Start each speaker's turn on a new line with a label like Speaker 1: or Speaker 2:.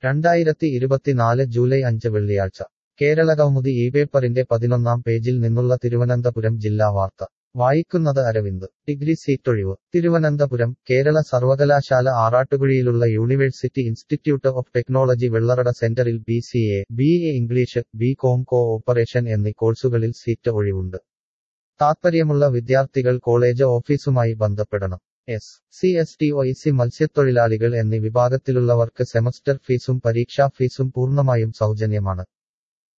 Speaker 1: രണ്ടായിരത്തി ഇരുപത്തിനാല് ജൂലൈ അഞ്ച് വെള്ളിയാഴ്ച കേരളകൗമുദി ഈ പേപ്പറിന്റെ പതിനൊന്നാം പേജിൽ നിന്നുള്ള തിരുവനന്തപുരം ജില്ലാ വാർത്ത വായിക്കുന്നത് അരവിന്ദ് ഡിഗ്രി സീറ്റൊഴിവ് തിരുവനന്തപുരം കേരള സർവകലാശാല ആറാട്ടുകുഴിയിലുള്ള university institute of technology Vellarada സെന്ററിൽ B C A B A English B com co operation എന്നീ കോഴ്സുകളിൽ സീറ്റ് ഒഴിവുണ്ട് താത്പര്യമുള്ള വിദ്യാർത്ഥികൾ കോളേജ് ഓഫീസുമായി ബന്ധപ്പെടണം S C S T O C മത്സ്യത്തൊഴിലാളികൾ എന്നീ വിഭാഗത്തിലുള്ളവർക്ക് സെമസ്റ്റർ ഫീസും പരീക്ഷാ ഫീസും പൂർണ്ണമായും സൗജന്യമാണ്